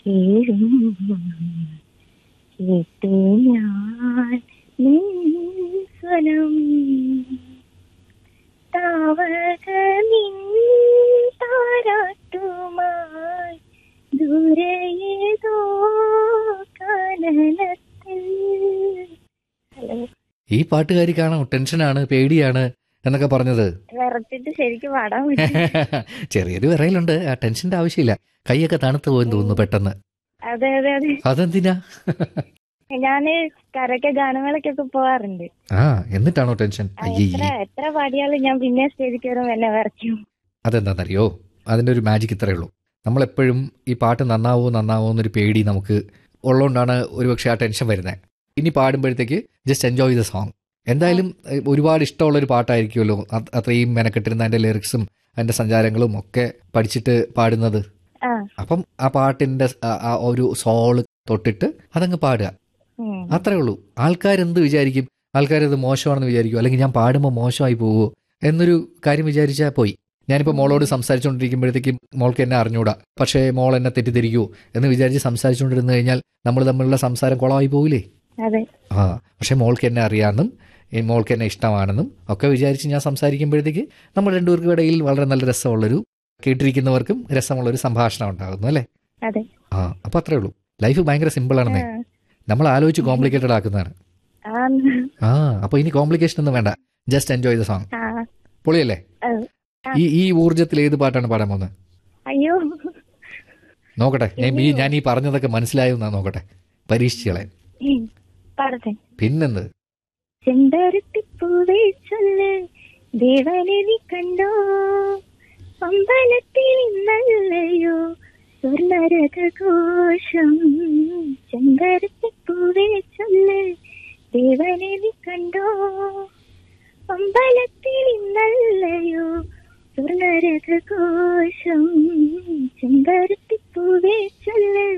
കേഴും കേട്ടു ഞാൻ നിൻ സ്വനം താവകമിൻ താരാട്ടുമായി ദൂരെയേതോ കാനനത്തിൽ ഹലോ ഈ പാട്ടുകാരിക്കാണോ ടെൻഷനാണ് പേടിയാണ് എന്നൊക്കെ പറഞ്ഞത് വിറച്ചിട്ട് ശരിക്കും പാടാൻ പറ്റും ചെറിയൊരു വിറയിലുണ്ട് ആ ടെൻഷന്റെ ആവശ്യമില്ല കൈയൊക്കെ തണുത്ത് പോയെന്ന് തോന്നുന്നു പെട്ടെന്ന് അതെ അതെ അതെ അതെന്തിനാ ഞാന് കരക്കെ ഗാനമേളക്കൊക്കെ പോവാറുണ്ട് ആ എന്നിട്ടാണോ ടെൻഷൻ ആ, അയ്യേ എത്ര എത്ര പാടിയാലും ഞാൻ പിന്നെ സ്റ്റേജിൽ കയറും എന്നെ വിറയ്ക്കും അതെന്താണെന്നറിയോ അതിൻ്റെ ഒരു മാജിക് ഇത്രയേ ഉള്ളൂ നമ്മളെപ്പോഴും ഈ പാട്ട് നന്നാവോ നന്നാവോ എന്നൊരു പേടി നമുക്ക് ഉള്ളതുകൊണ്ടാണ് ഒരുപക്ഷെ ആ ടെൻഷൻ വരുന്നത് ഇനി പാടുമ്പോഴത്തേക്ക് ജസ്റ്റ് എൻജോയ് ദ സോങ് എന്തായാലും ഏഹ്, ഒരുപാട് ഇഷ്ടമുള്ള ഒരു പാട്ടായിരിക്കുമല്ലോ അത് അത്രയും മെനക്കെട്ടിരുന്ന അതിൻ്റെ ലിറിക്സും അതിൻ്റെ സഞ്ചാരങ്ങളും ഒക്കെ പഠിച്ചിട്ട് പാടുന്നത് ആ അപ്പം ആ പാട്ടിൻ്റെ ആ- ആ ഒരു സോള് തൊട്ടിട്ട് അതങ്ങ് പാടുക ഉം. അത്രേ ഉള്ളൂ ആൾക്കാരെന്ത് വിചാരിക്കും ആൾക്കാരത് മോശമാണെന്ന് വിചാരിക്കും അല്ലെങ്കിൽ ഞാൻ പാടുമ്പോൾ മോശമായി പോവുമോ എന്നൊരു കാര്യം വിചാരിച്ചാൽ പോയി ഞാനിപ്പോൾ മോളോട് സംസാരിച്ചുകൊണ്ടിരിക്കുമ്പോഴത്തേക്കും മോൾക്ക് എന്നെ അറിഞ്ഞൂടാ പക്ഷേ മോൾ എന്നെ തെറ്റിദ്ധരിക്കുമോ എന്ന് വിചാരിച്ച് സംസാരിച്ചുകൊണ്ടിരുന്നു കഴിഞ്ഞാൽ നമ്മൾ തമ്മിലുള്ള സംസാരം കുളമായി പോകില്ലേ അതെ ആ പക്ഷേ മോൾക്ക് എന്നെ അറിയാമെന്നും ഈ മോൾക്ക് എന്നെ ഇഷ്ടമാണെന്നും ഒക്കെ വിചാരിച്ച് ഞാൻ സംസാരിക്കുമ്പോഴത്തേക്ക് നമ്മൾ രണ്ടുപേർക്കും ഇടയിൽ വളരെ നല്ല രസമുള്ളൊരു കേട്ടിരിക്കുന്നവർക്കും രസമുള്ളൊരു സംഭാഷണം ഉണ്ടാകുന്നു അല്ലേ അതെ ആ അപ്പോൾ അത്രേ ഉള്ളൂ ലൈഫ് ഭയങ്കര സിമ്പിളാണെന്നേ ആ. നമ്മൾ ആലോചിച്ച് കോംപ്ലിക്കേറ്റഡ് ആക്കുന്നതാണ് ആന്ന്. ആ അപ്പൊ ഇനി കോംപ്ലിക്കേഷൻ ഒന്നും വേണ്ട ജസ്റ്റ് എൻജോയ് ദ സോങ് ആ പൊളിയല്ലേ അത്. ആ. ഈ ഈ ഊർജ്ജത്തിൽ ഏത് പാട്ടാണ് പാടാൻ പോകുന്നത് അയ്യോ നോക്കട്ടെ ഞാൻ ഈ ഞാൻ ഈ പറഞ്ഞതൊക്കെ മനസ്സിലായോ എന്നാ നോക്കട്ടെ പരീക്ഷിച്ചളെ ഉം. പാടത്തെ പിന്നെന്ത് ചെമ്പരത്തിപ്പൂവേ ചൊല്ല് ദേവനെ നീ കണ്ടോ അമ്പലത്തിൽ ഇന്നല്ലയോ സ്വർണരഘോഷം ചെമ്പരത്തിപ്പൂവേ ചൊല്ല് ദേവനെ നീ കണ്ടോ അമ്പലത്തിൽ ഇന്നല്ലയോ സ്വർണരഘോഷം ചെമ്പരത്തിപ്പൂവേ ചൊല്ല്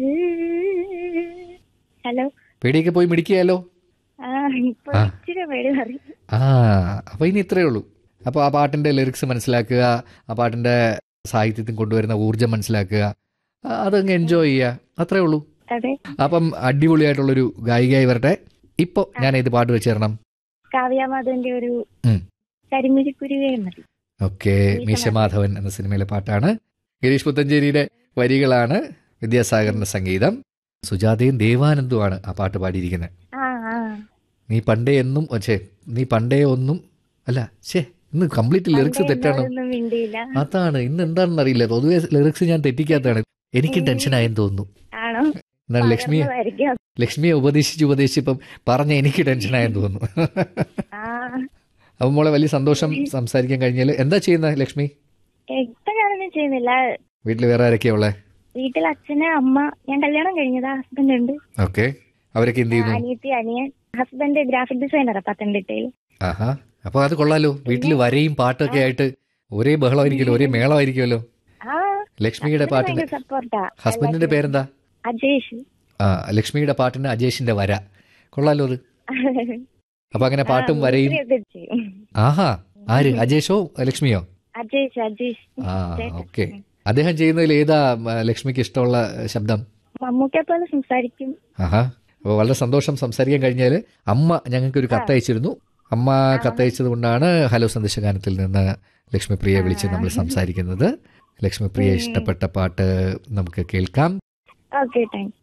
ഹലോ പേടിയൊക്കെ പോയി മിടിക്കുകയല്ലോ ആ ഇപ്പൊ ആ. ഇച്ചിരി പേടി മാറി ആ അപ്പൊ ഇനി ഇത്രയേ ഉള്ളൂ അപ്പോൾ ആ പാട്ടിന്റെ ലിറിക്സ് മനസ്സിലാക്കുക ആ പാട്ടിന്റെ സാഹിത്യത്തിൽ കൊണ്ടുവരുന്ന ഊർജ്ജം മനസ്സിലാക്കുക ആ, അതങ്ങ് എൻജോയ് ചെയ്യുക അത്രേ ഉള്ളൂ അതെ അപ്പം അടിപൊളിയായിട്ടുള്ളൊരു ഗായികയായി വരട്ടെ ഇപ്പോൾ ഞാൻ ഏത് പാട്ട് വെച്ച് തരണം കാവ്യാമാധവന്റെ ഒരു ഉം. കരിമുരിക്കുരുവേ മതി ഓക്കെ മീശമാധവൻ എന്ന സിനിമയിലെ പാട്ടാണ് ഗിരീഷ് പുത്തഞ്ചേരിയുടെ വരികളാണ് വിദ്യാസാഗറിന്റെ സംഗീതം സുജാതയും ദേവാനന്ദുമാണ് ആ പാട്ട് പാടിയിരിക്കുന്നത് ആ ആ നീ പണ്ടേ എന്നും ഛേ നീ പണ്ടേ ഒന്നും അല്ല ഛേ ഇന്ന് കംപ്ലീറ്റ് ലിറിക്സ് പണ്ടേ തെറ്റാണ് എന്നോടൊന്നും മിണ്ടിയില്ല അതാണ് ഇന്ന് എന്താണെന്ന് അറിയില്ല പൊതുവെ ലിറിക്സ് ഞാൻ തെറ്റിക്കാത്തതാണ് എനിക്കും ടെൻഷനായെന്ന് തോന്നുന്നു ആണോ എന്നാൽ ലക്ഷ്മിയെ പകർന്നതായിരിക്കാം. ലക്ഷ്മിയെ ഉപദേശിച്ച് ഉപദേശിച്ചിപ്പം പറഞ്ഞ എനിക്ക് ടെൻഷനായെന്ന് തോന്നുന്നു ആ അപ്പം മോളെ വലിയ സന്തോഷം സംസാരിക്കാൻ കഴിഞ്ഞാൽ എന്താ ചെയ്യുന്നത് ലക്ഷ്മി ഇപ്പൊ ഞാനൊന്നും ചെയ്യുന്നില്ല വീട്ടിൽ വേറെ ആരൊക്കെയാ ഉള്ളത് വീട്ടിൽ അച്ഛന് അമ്മ ഞാൻ കല്യാണം കഴിഞ്ഞതാ ഹസ്ബൻഡ് ഉണ്ട് ഓക്കെ അവരൊക്കെ എന്ത് ചെയ്യുന്നു അനിയത്തി അനിയൻ ഹസ്ബൻഡ് ഗ്രാഫിക് ഡിസൈനറാ പത്തനംതിട്ടയിൽ ആഹാ അപ്പൊ അത് കൊള്ളാലോ വീട്ടിൽ വരയും പാട്ടൊക്കെ ആയിട്ട് ഒരേ ബഹളമായിരിക്കുമല്ലോ ഒരേ മേളമായിരിക്കുമല്ലോ ആ ലക്ഷ്മിയുടെ പാട്ടിന് സപ്പോർട്ടാ ഹസ്ബൻഡിന്റെ പേരെന്താ അജേഷ് ആ ലക്ഷ്മിയുടെ പാട്ടിന് അജേഷിന്റെ വര കൊള്ളാലോ അത് അപ്പൊ അങ്ങനെ പാട്ടും ആ, വരയും മിമിക്രി ഒക്കെ ചെയ്യും. ആഹാ ആര് അജേഷോ ലക്ഷ്മിയോ അജേഷ് അജേഷ് ആ ചേട്ടൻ. ഓക്കെ അദ്ദേഹം ചെയ്യുന്നതിൽ ഏതാ മ, ലക്ഷ്മിക്ക് ഇഷ്ടമുള്ള ശബ്ദം മമ്മൂക്കെ പോലെ സംസാരിക്കും ആഹാ അപ്പോൾ വളരെ സന്തോഷം സംസാരിക്കാൻ കഴിഞ്ഞാൽ അമ്മ ഞങ്ങൾക്ക് ഒരു കത്തയച്ചിരുന്നു അമ്മ കത്തയച്ചത് കൊണ്ടാണ് ഹലോ സന്ദേശഗാനത്തിൽ നിന്ന് ലക്ഷ്മി പ്രിയെ വിളിച്ച് നമ്മൾ സംസാരിക്കുന്നത് ലക്ഷ്മി പ്രിയ ഇഷ്ടപ്പെട്ട പാട്ട് നമുക്ക് കേൾക്കാം ഓക്കെ താങ്ക്സ്